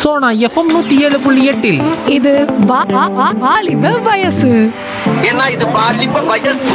Sona FM நூத்தி ஏழு புள்ளி எட்டில் இது வா- வா- வா- வாலிப வயசு ஏன்னா இது பாலிப்ப வயசு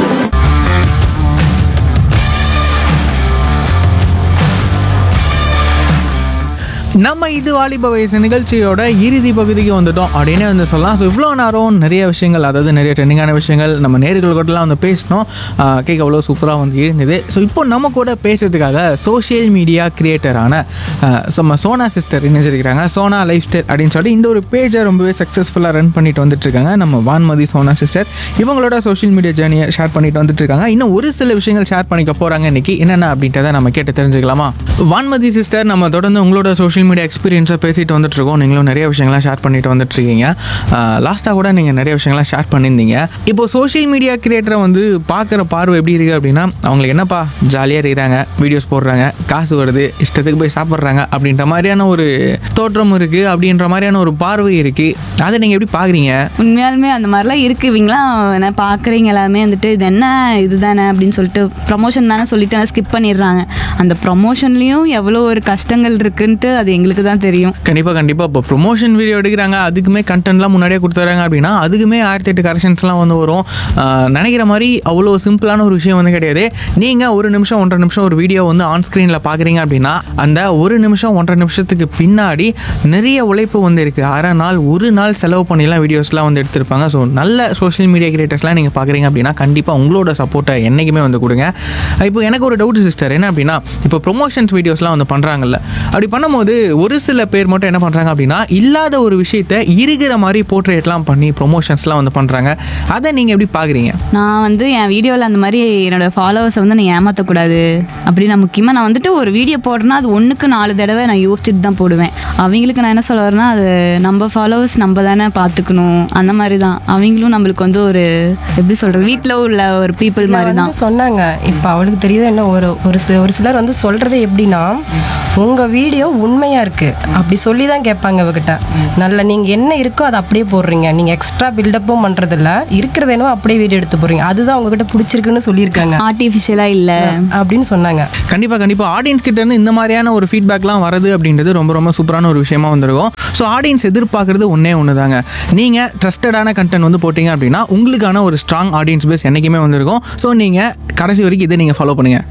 நம்ம இது வாலிப வயசு நிகழ்ச்சியோட இறுதி பகுதிக்கு வந்துட்டோம் அப்படின்னு வந்து சொல்லலாம் ஸோ இவ்வளோ நேரம் நிறைய விஷயங்கள் அதாவது நிறைய ட்ரெண்டிங்கான விஷயங்கள் நம்ம நேர்கள் கூடலாம் வந்து பேசினோம் ஆஹ் கேட்க அவ்வளோ சூப்பராக வந்து இருந்தது ஸோ இப்போ நம்ம கூட பேசுறதுக்காக சோஷியல் மீடியா கிரியேட்டரான நம்ம சோனா சிஸ்டர் இணைஞ்சிருக்கிறாங்க சோனா லைஃப் ஸ்டைல் அப்படின்னு சொல்லி இந்த ஒரு பேஜை ரொம்பவே சக்ஸஸ்ஃபுல்லாக ரன் பண்ணிட்டு வந்துட்டு இருக்காங்க நம்ம வான்மதி சோனா சிஸ்டர் இவங்களோட சோஷியல் மீடியா ஜேர்னியை ஷேர் பண்ணிட்டு வந்துட்டு இருக்காங்க இன்னும் ஒரு சில விஷயங்கள் ஷேர் பண்ணிக்க போகிறாங்க இன்னைக்கு என்னென்ன அப்படின்றத நம்ம கேட்டு தெரிஞ்சுக்கலாமா வான்மதி சிஸ்டர் நம்ம தொடர்ந்து உங்களோட சோஷியல் மீடியா எக்ஸ்பீரியன்ஸை பேசிட்டு வந்துட்டு இருக்கோம் நீங்களும் நிறைய விஷயங்கள்லாம் ஷேர் பண்ணிட்டு வந்துட்டு இருக்கீங்க லாஸ்ட்டாக கூட நீங்கள் நிறைய விஷயங்கள்லாம் ஷேர் பண்ணியிருந்தீங்க இப்போ சோஷியல் மீடியா கிரியேட்டரை வந்து பார்க்குற பார்வை எப்படி இருக்குது அப்படின்னா அவங்களுக்கு என்னப்பா ஜாலியாக இருக்கிறாங்க வீடியோஸ் போடுறாங்க காசு வருது இஷ்டத்துக்கு போய் சாப்பிட்றாங்க அப்படின்ற மாதிரியான ஒரு தோற்றம் இருக்குது அப்படின்ற மாதிரியான ஒரு பார்வை இருக்குது அதை நீங்கள் எப்படி பார்க்குறீங்க உண்மையாலுமே அந்த மாதிரிலாம் இருக்கு இவங்களாம் என்ன பார்க்குறீங்க எல்லாருமே வந்துட்டு இது என்ன இதுதானே அப்படின்னு சொல்லிட்டு ப்ரமோஷன் தானே சொல்லிட்டு ஸ்கிப் பண்ணிடுறாங்க அந்த ப்ரமோஷன்லேயும் எவ்வளோ ஒரு கஷ்டங்கள் இருக்குன்ட்டு அது எங்களுக்கு தான் தெரியும் கண்டிப்பாக கண்டிப்பாக இப்போ ப்ரொமோஷன் வீடியோ எடுக்கிறாங்க அதுக்குமே கண்டென்ட்லாம் முன்னாடியே கொடுத்துறாங்க அப்படின்னா அதுக்குமே ஆயிரத்தி எட்டு கரெக்ஷன்ஸ்லாம் வந்து வரும் ஆஹ் நினைக்கிற மாதிரி அவ்வளோ சிம்பிளான ஒரு விஷயம் வந்து கிடையாது நீங்கள் ஒரு நிமிஷம் ஒன்றரை நிமிஷம் ஒரு வீடியோ வந்து ஆன் ஸ்க்ரீனில் பார்க்குறீங்க அப்படின்னா அந்த ஒரு நிமிஷம் ஒன்றரை நிமிஷத்துக்கு பின்னாடி நிறைய உழைப்பு வந்து இருக்குது அரை நாள் ஒரு நாள் செலவு பண்ணிலாம் வீடியோஸ்லாம் வந்து எடுத்திருப்பாங்க ஸோ நல்ல சோஷியல் மீடியா கிரியேட்டர்ஸ்லாம் நீங்கள் பார்க்குறீங்க அப்படின்னா கண்டிப்பாக உங்களோட சப்போர்ட்டை என்றைக்குமே வந்து கொடுங்க இப்போ எனக்கு ஒரு டவுட் சிஸ்டர் என்ன அப்படின்னா இப்போ ப்ரொமோஷன்ஸ் வீடியோஸ்லாம் வந்து பண்ணுறாங்கல்ல அப்படி பண்ணும்போது ஒரு சில பேர் மட்டும் என்ன பண்ணுறாங்க அப்படின்னா இல்லாத ஒரு விஷயத்த இருக்கிற மாதிரி போர்ட்ரேட்லாம் பண்ணி ப்ரொமோஷன்ஸ்லாம் வந்து பண்ணுறாங்க அதை நீங்கள் எப்படி பார்க்குறீங்க நான் வந்து என் வீடியோவில் அந்த மாதிரி என்னோட ஃபாலோவர்ஸை வந்து நான் ஏமாற்றக்கூடாது அப்படி நான் முக்கியமாக நான் வந்துட்டு ஒரு வீடியோ போடுறேன்னா அது ஒன்றுக்கு நாலு தடவை நான் யோசிச்சுட்டு தான் போடுவேன் அவங்களுக்கு நான் என்ன சொல்ல வரேன்னா அது நம்ம ஃபாலோவர்ஸ் நம்ம தானே பார்த்துக்கணும் அந்த மாதிரி தான் அவங்களும் நம்மளுக்கு வந்து ஒரு எப்படி சொல்கிறது வீட்டில் உள்ள ஒரு பீப்புள் மாதிரி தான் வந்து சொன்னாங்க இப்போ அவளுக்கு தெரியுது என்ன ஒரு ஒரு சி- ஒரு சிலர் வந்து சொல்றது எப்படின்னா உங்க வீடியோ உண்மையா இருக்கு அப்படி சொல்லி தான் கேட்பாங்க இவகிட்ட நல்ல நீங்க என்ன இருக்கோ அதை அப்படியே போடுறீங்க நீங்க எக்ஸ்ட்ரா பில்டப்பும் பண்றது இல்ல இருக்கிறது என்னவோ அப்படியே வீடியோ எடுத்து போடுறீங்க அதுதான் உங்ககிட்ட பிடிச்சிருக்குன்னு சொல்லியிருக்காங்க ஆர்டிஃபிஷியலாக இல்லை அப்படின்னு சொன்னாங்க கண்டிப்பாக கண்டிப்பாக ஆடியன்ஸ் கிட்ட இருந்து இந்த மாதிரியான ஒரு ஃபீட்பேக்லாம் வருது அப்படின்றது ரொம்ப ரொம்ப சூப்பரான ஒரு விஷயமா வந்திருக்கும் ஸோ ஆடியன்ஸ் எதிர்பார்க்குறது ஒன்றே ஒன்று தாங்க நீங்கள் ட்ரஸ்டடான கண்டென்ட் வந்து போட்டிங்க அப்படின்னா உங்களுக்கான ஒரு ஸ்ட்ராங் ஆடியன்ஸ் பேஸ் என்றைக்குமே வந்திருக்கும் ஸோ நீங்கள் கடைசி வரைக்கும் இதை நீங்கள் ஃபாலோ பண்ணுங்கள்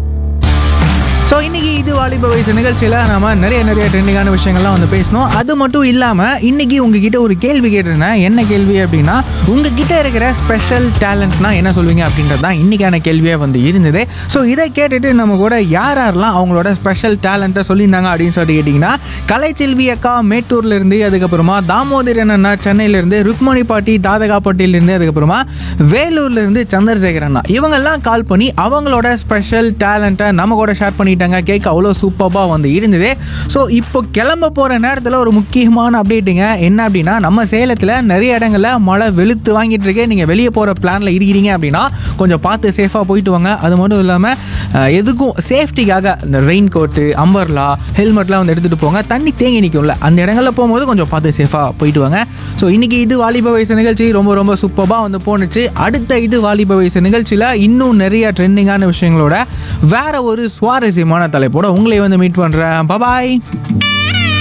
ஸோ இன்னைக்கு இது வாலிப வயசு நிகழ்ச்சியில் நம்ம நிறைய நிறைய ட்ரெண்டிங்கான விஷயங்கள்லாம் வந்து பேசணும் அது மட்டும் இல்லாமல் இன்னைக்கு உங்ககிட்ட ஒரு கேள்வி கேட்டிருந்தேன் என்ன கேள்வி அப்படின்னா உங்ககிட்ட இருக்கிற ஸ்பெஷல் டேலண்ட்னா என்ன சொல்வீங்க அப்படின்றது தான் இன்னைக்கான கேள்வியாக வந்து இருந்தது ஸோ இதை கேட்டுட்டு நம்ம கூட யார் யாரெல்லாம் அவங்களோட ஸ்பெஷல் டேலண்ட்டை சொல்லியிருந்தாங்க அப்படின்னு சொல்லி கேட்டிங்கன்னா கலைச்செல்வி அக்கா மேட்டூர்ல இருந்து அதுக்கப்புறமா தாமோதரன் அண்ணா சென்னையிலேருந்து ருக்மணி பாட்டி தாதகாப்பட்டியிலேருந்து அதுக்கப்புறமா வேலூர்ல இருந்து சந்திரசேகர் அண்ணா இவங்கெல்லாம் கால் பண்ணி அவங்களோட ஸ்பெஷல் டேலண்ட்டை நம்ம கூட ஷேர் பண்ணிட்டாங்க கேட்க அவ்வளோ சூப்பராக வந்து இருந்தது ஸோ இப்போ கிளம்ப போகிற நேரத்தில் ஒரு முக்கியமான அப்டேட்டுங்க என்ன அப்படின்னா நம்ம சேலத்தில் நிறைய இடங்களில் மழை வெளுத்து வாங்கிட்டு இருக்கு நீங்கள் வெளியே போகிற பிளானில் இருக்கிறீங்க அப்படின்னா கொஞ்சம் பார்த்து சேஃபாக போயிட்டு வாங்க அது மட்டும் இல்லாமல் எதுக்கும் சேஃப்டிக்காக இந்த ரெயின் கோட்டு அம்பர்லா ஹெல்மெட்லாம் வந்து எடுத்துகிட்டு போங்க தண்ணி தேங்கி நிற்கும்ல அந்த இடங்களில் போகும்போது கொஞ்சம் பார்த்து சேஃபாக போயிட்டு வாங்க ஸோ இன்னைக்கு இது வாலிப வயசு நிகழ்ச்சி ரொம்ப ரொம்ப சூப்பராக வந்து போணுச்சு அடுத்த இது வாலிப வயசு நிகழ்ச்சியில் இன்னும் நிறைய ட்ரெண்டிங்கான விஷயங்களோட வேற ஒரு சுவாரஸ்யமான தலைப்போட உங்களை வந்து மீட் பண்ணுறேன் பபாய்